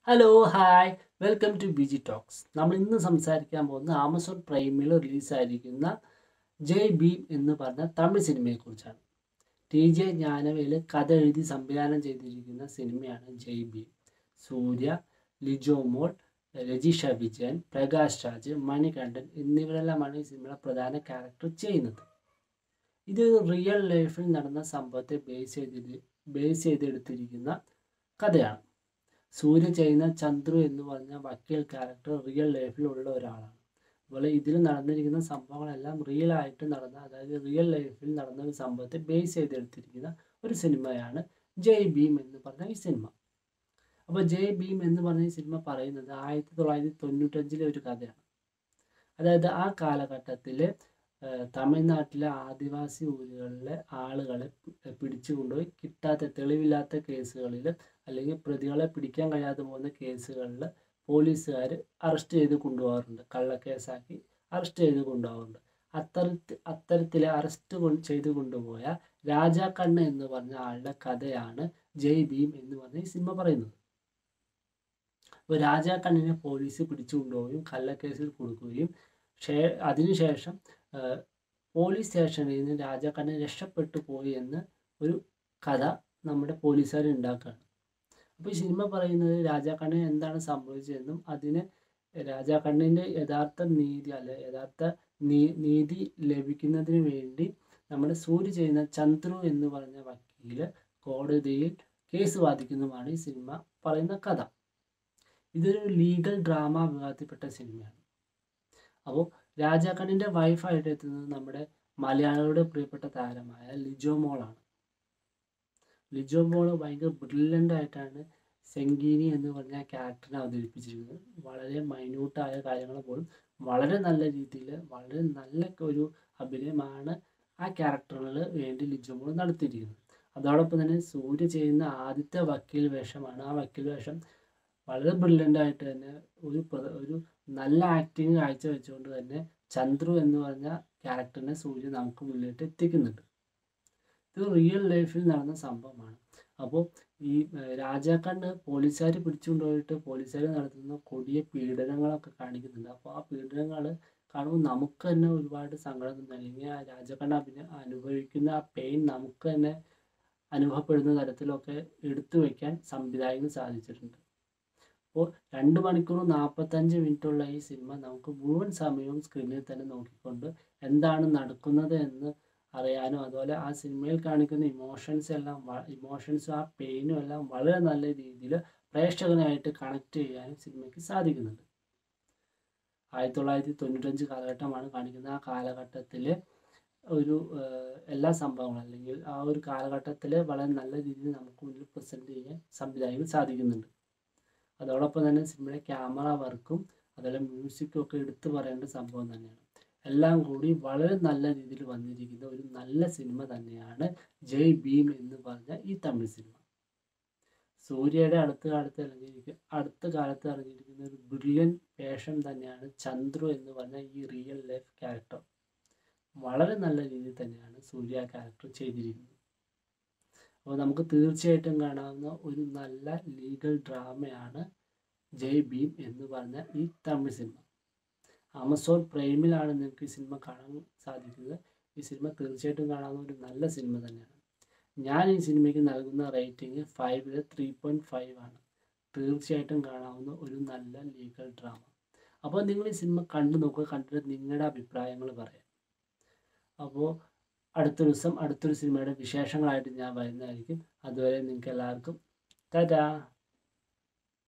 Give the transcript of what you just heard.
hello hi welcome to B G talks നമ്മൾ ഇന്ന് സംസാരിക്കാൻ പോകുന്ന ആമസോൺ പ്രൈമിൽ റിലീസായിരിക്കുന്ന ജയ് ഭീം എന്ന് പറഞ്ഞ തമിഴ് സിനിമയെക്കുറിച്ചാണ് ടി ജെ ജ്ഞാനവേല് കഥ എഴുതി സംവിധാനം ചെയ്തിരിക്കുന്ന സിനിമയാണ് ജയ് ഭീം സൂര്യ ലിജോ മോൾ രജിഷ വിജയൻ പ്രകാശ് രാജ് മണികണ്ഠൻ എന്നിവരെല്ലാമാണ് ഈ സിനിമയുടെ പ്രധാന ക്യാരക്ടർ ചെയ്യുന്നത് ഇത് റിയൽ ലൈഫിൽ നടന്ന സംഭവത്തെ ബേസ് ചെയ്ത് ബേസ് ചെയ്തെടുത്തിരിക്കുന്ന കഥയാണ് സൂര്യ ചെയ്യുന്ന ചന്ദ്രു എന്ന് പറഞ്ഞ വക്കീൽ ക്യാരക്ടർ റിയൽ ലൈഫിൽ ഉള്ള ഒരാളാണ് അതുപോലെ ഇതിൽ നടന്നിരിക്കുന്ന സംഭവങ്ങളെല്ലാം റിയൽ ആയിട്ട് നടന്ന അതായത് റിയൽ ലൈഫിൽ നടന്ന ഒരു സംഭവത്തെ ബേസ് ചെയ്തെടുത്തിരിക്കുന്ന ഒരു സിനിമയാണ് ജയ് ഭീം എന്ന് പറഞ്ഞ ഈ സിനിമ അപ്പോൾ ജയ് ഭീം എന്ന് പറഞ്ഞ ഈ സിനിമ പറയുന്നത് ആയിരത്തി തൊള്ളായിരത്തി തൊണ്ണൂറ്റഞ്ചിലെ ഒരു കഥയാണ് അതായത് ആ കാലഘട്ടത്തിൽ തമിഴ്നാട്ടിലെ ആദിവാസി ഊരുകളിലെ ആളുകളെ പി- പിടിച്ചു കൊണ്ടുപോയി കിട്ടാത്ത തെളിവില്ലാത്ത കേസുകളിൽ അല്ലെങ്കിൽ പ്രതികളെ പിടിക്കാൻ കഴിയാതെ പോകുന്ന കേസുകളിൽ പോലീസുകാർ അറസ്റ്റ് ചെയ്ത് കൊണ്ടുപോകാറുണ്ട് കള്ളക്കേസാക്കി അറസ്റ്റ് ചെയ്ത് കൊണ്ടുപോകാറുണ്ട് അത്തരത്തിൽ അത്തരത്തിലെ അറസ്റ്റ് കൊണ്ട് ചെയ്ത് കൊണ്ടുപോയ രാജാക്കണ്ണ് എന്ന് പറഞ്ഞ ആളുടെ കഥയാണ് ജയ് ഭീം എന്ന് പറഞ്ഞ ഈ സിനിമ പറയുന്നത് അപ്പോൾ രാജാക്കണ്ണിനെ പോലീസ് പിടിച്ചു കൊണ്ടുപോവുകയും കള്ളക്കേസിൽ കൊടുക്കുകയും ഷേ അതിനുശേഷം ആ, പോലീസ് സ്റ്റേഷനിൽ നിന്ന് രാജാക്കണ്ണൻ രക്ഷപ്പെട്ടു പോയി എന്ന് ഒരു കഥ നമ്മുടെ പോലീസുകാർ ഉണ്ടാക്കുകയാണ് അപ്പോൾ ഈ സിനിമ പറയുന്നത് രാജാക്കണ്ണൻ എന്താണ് സംഭവിച്ചതെന്നും അതിന് രാജാക്കണ്ണിൻ്റെ യഥാർത്ഥ നീതി അല്ലെ യഥാർത്ഥ നീ നീതി ലഭിക്കുന്നതിന് വേണ്ടി നമ്മുടെ സൂര്യ ചെയ്യുന്ന ചന്ദ്രു എന്ന് പറഞ്ഞ വക്കീല് കോടതിയിൽ കേസ് വാദിക്കുന്നതുമാണ് ഈ സിനിമ പറയുന്ന കഥ ഇതൊരു ലീഗൽ ഡ്രാമ വിഭാഗത്തിൽപ്പെട്ട സിനിമയാണ് അപ്പോൾ രാജാക്കണ്ണിൻ്റെ വൈഫായിട്ട് എത്തുന്നത് നമ്മുടെ മലയാളികളുടെ പ്രിയപ്പെട്ട താരമായ ലിജോ മോളാണ് ലിജോ മോള് ഭയങ്കര ബ്രില്യൻ്റ് ആയിട്ടാണ് സെങ്കീനി എന്ന് പറഞ്ഞ ക്യാരക്ടറിനെ അവതരിപ്പിച്ചിരിക്കുന്നത് വളരെ മൈന്യൂട്ടായ കാര്യങ്ങൾ പോലും വളരെ നല്ല രീതിയിൽ വളരെ നല്ല ഒരു അഭിനയമാണ് ആ ക്യാരക്ടറിന് വേണ്ടി ലിജോ മോൾ നടത്തിയിരിക്കുന്നത് അതോടൊപ്പം തന്നെ സൂര്യ ചെയ്യുന്ന ആദ്യത്തെ വക്കീൽ വേഷമാണ് ആ വക്കീൽ വേഷം വളരെ ബ്രില്യൻ്റ് ആയിട്ട് തന്നെ ഒരു പ്ര- ഒരു നല്ല ആക്ടിങ് കാഴ്ചവെച്ചുകൊണ്ട് തന്നെ ചന്ദ്രു എന്ന് പറഞ്ഞ ക്യാരക്ടറിനെ സൂര്യ നമുക്ക് മുന്നിലേക്ക് എത്തിക്കുന്നുണ്ട് ഇത് റിയൽ ലൈഫിൽ നടന്ന സംഭവമാണ് അപ്പോൾ ഈ ഏഹ്, രാജാക്കണ്ണ് പോലീസുകാർ പിടിച്ചുകൊണ്ടുപോയിട്ട് പോലീസുകാർ നടത്തുന്ന കൊടിയ പീഡനങ്ങളൊക്കെ കാണിക്കുന്നുണ്ട് അപ്പോൾ ആ പീഡനങ്ങൾ കാണുമ്പോൾ നമുക്ക് തന്നെ ഒരുപാട് സങ്കടം തോന്നും അല്ലെങ്കിൽ ആ രാജാക്കണ്ണ് അഭിന അനുഭവിക്കുന്ന ആ പെയിൻ നമുക്ക് തന്നെ അനുഭവപ്പെടുന്ന തരത്തിലൊക്കെ എടുത്തു വയ്ക്കാൻ സംവിധായകന് സാധിച്ചിട്ടുണ്ട് അപ്പോൾ രണ്ട് മണിക്കൂർ നാൽപ്പത്തഞ്ച് മിനിറ്റുള്ള ഈ സിനിമ നമുക്ക് മുഴുവൻ സമയവും സ്ക്രീനിൽ തന്നെ നോക്കിക്കൊണ്ട് എന്താണ് നടക്കുന്നത് എന്ന് അറിയാനും അതുപോലെ ആ സിനിമയിൽ കാണിക്കുന്ന ഇമോഷൻസ് എല്ലാം ഇമോഷൻസും ആ പെയിനും എല്ലാം വളരെ നല്ല രീതിയിൽ പ്രേക്ഷകനായിട്ട് കണക്ട് ചെയ്യാനും സിനിമയ്ക്ക് സാധിക്കുന്നുണ്ട് ആയിരത്തി തൊള്ളായിരത്തി തൊണ്ണൂറ്റഞ്ച് കാലഘട്ടമാണ് കാണിക്കുന്നത് ആ കാലഘട്ടത്തിൽ ഒരു ഏഹ്, എല്ലാ സംഭവങ്ങളും അല്ലെങ്കിൽ ആ ഒരു കാലഘട്ടത്തിൽ വളരെ നല്ല രീതിയിൽ നമുക്ക് മുന്നിൽ പ്രസൻറ്റ് ചെയ്യാൻ സംവിധായകന് സാധിക്കുന്നുണ്ട് അതോടൊപ്പം തന്നെ സിനിമയുടെ ക്യാമറ വർക്കും അതുപോലെ മ്യൂസിക്കും ഒക്കെ എടുത്തു പറയേണ്ട സംഭവം തന്നെയാണ് എല്ലാം കൂടി വളരെ നല്ല രീതിയിൽ വന്നിരിക്കുന്ന ഒരു നല്ല സിനിമ തന്നെയാണ് ജയ് ഭീം എന്ന് പറഞ്ഞ ഈ തമിഴ് സിനിമ സൂര്യയുടെ അടുത്ത കാലത്ത് ഇറങ്ങിയിരിക്കുന്ന അടുത്ത കാലത്ത് ഇറങ്ങിയിരിക്കുന്ന ഒരു ബ്രില്യൻ വേഷം തന്നെയാണ് ചന്ദ്രു എന്ന് പറഞ്ഞ ഈ റിയൽ ലൈഫ് ക്യാരക്ടർ വളരെ നല്ല രീതിയിൽ തന്നെയാണ് സൂര്യ ക്യാരക്ടർ ചെയ്തിരിക്കുന്നത് അപ്പോൾ നമുക്ക് തീർച്ചയായിട്ടും കാണാവുന്ന ഒരു നല്ല ലീഗൽ ഡ്രാമയാണ് ജയ് ഭീം എന്ന് പറഞ്ഞ ഈ തമിഴ് സിനിമ ആമസോൺ പ്രൈമിലാണ് നിങ്ങൾക്ക് ഈ സിനിമ കാണാൻ സാധിക്കുന്നത് ഈ സിനിമ തീർച്ചയായിട്ടും കാണാവുന്ന ഒരു നല്ല സിനിമ തന്നെയാണ് ഞാൻ ഈ സിനിമയ്ക്ക് നൽകുന്ന റേറ്റിംഗ് ഫൈവില് ത്രീ പോയിൻറ്റ് ഫൈവ് ആണ് തീർച്ചയായിട്ടും കാണാവുന്ന ഒരു നല്ല ലീഗൽ ഡ്രാമ അപ്പോൾ നിങ്ങൾ ഈ സിനിമ കണ്ടു നോക്കുക കണ്ടിട്ട് നിങ്ങളുടെ അഭിപ്രായങ്ങൾ പറയാം അപ്പോൾ അടുത്ത ദിവസം അടുത്തൊരു സിനിമയുടെ വിശേഷങ്ങളായിട്ട് ഞാൻ വരുന്നതായിരിക്കും അതുവരെ നിങ്ങൾക്ക് എല്ലാവർക്കും ടാറ്റാ